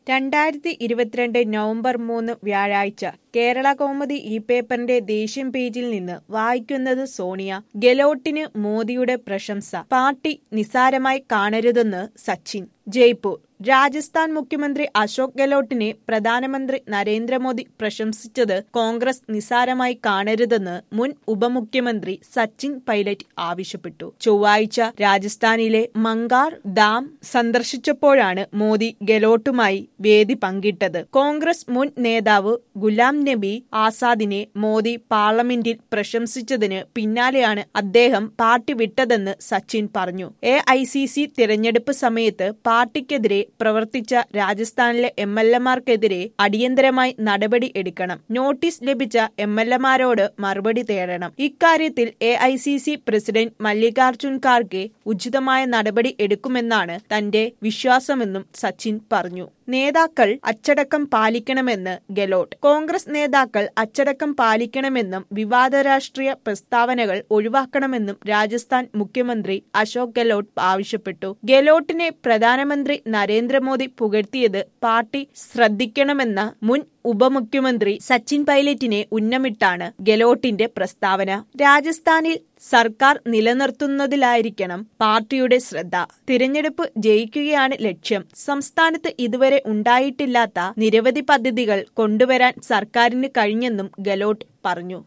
രണ്ടായിരത്തി ഇരുപത്തിരണ്ട് നവംബർ മൂന്ന് വ്യാഴാഴ്ച കേരള കൗമുദി ഈ പേപ്പറിന്റെ ദേശീയം പേജിൽ നിന്ന് വായിക്കുന്നത് സോണിയ ഗെലോട്ടിന് മോദിയുടെ പ്രശംസ പാർട്ടി നിസാരമായി കാണരുതെന്ന് സച്ചിൻ ജയ്പൂർ രാജസ്ഥാൻ മുഖ്യമന്ത്രി അശോക് ഗെലോട്ടിനെ പ്രധാനമന്ത്രി നരേന്ദ്രമോദി പ്രശംസിച്ചത് കോൺഗ്രസ് നിസാരമായി കാണരുതെന്ന് മുൻ ഉപമുഖ്യമന്ത്രി സച്ചിൻ പൈലറ്റ് ആവശ്യപ്പെട്ടു ചൊവ്വാഴ്ച രാജസ്ഥാനിലെ മങ്കാർ ഡാം സന്ദർശിച്ചപ്പോഴാണ് മോദി ഗെലോട്ടുമായി വേദി പങ്കിട്ടത് കോൺഗ്രസ് മുൻ നേതാവ് ഗുലാം നബി ആസാദിനെ മോദി പാർലമെന്റിൽ പ്രശംസിച്ചതിന് പിന്നാലെയാണ് അദ്ദേഹം പാർട്ടി വിട്ടതെന്ന് സച്ചിൻ പറഞ്ഞു എ ഐ സി സി തിരഞ്ഞെടുപ്പ് സമയത്ത് പാർട്ടിക്കെതിരെ പ്രവർത്തിച്ച രാജസ്ഥാനിലെ എം എൽ എമാർക്കെതിരെ അടിയന്തരമായി നടപടി എടുക്കണം നോട്ടീസ് ലഭിച്ച എം എൽ എമാരോട് മറുപടി തേടണം ഇക്കാര്യത്തിൽ A I C C president Mallikarjun Kharge ഉചിതമായ നടപടി എടുക്കുമെന്നാണ് തന്റെ വിശ്വാസമെന്നും സച്ചിൻ പറഞ്ഞു നേതാക്കൾ അച്ചടക്കം പാലിക്കണമെന്ന് ഗെലോട്ട് കോൺഗ്രസ് നേതാക്കൾ അച്ചടക്കം പാലിക്കണമെന്നും വിവാദ രാഷ്ട്രീയ പ്രസ്താവനകൾ ഒഴിവാക്കണമെന്നും രാജസ്ഥാൻ മുഖ്യമന്ത്രി അശോക് ഗെലോട്ട് ആവശ്യപ്പെട്ടു ഗെലോട്ടിനെ പ്രധാനമന്ത്രി നരേന്ദ്രമോദി പുകഴ്ത്തിയത് പാർട്ടി ശ്രദ്ധിക്കണമെന്ന മുൻ ഉപമുഖ്യമന്ത്രി സച്ചിൻ പൈലറ്റിനെ ഉന്നമിട്ടാണ് ഗെലോട്ടിന്റെ പ്രസ്താവന രാജസ്ഥാനിൽ സർക്കാർ നിലനിർത്തുന്നതിലായിരിക്കണം പാർട്ടിയുടെ ശ്രദ്ധ തിരഞ്ഞെടുപ്പ് ജയിക്കുകയാണ് ലക്ഷ്യം സംസ്ഥാനത്ത് ഇതുവരെ ഉണ്ടായിട്ടില്ലാത്ത നിരവധി പദ്ധതികൾ കൊണ്ടുവരാൻ സർക്കാരിന് കഴിഞ്ഞെന്നും ഗെലോട്ട് പറഞ്ഞു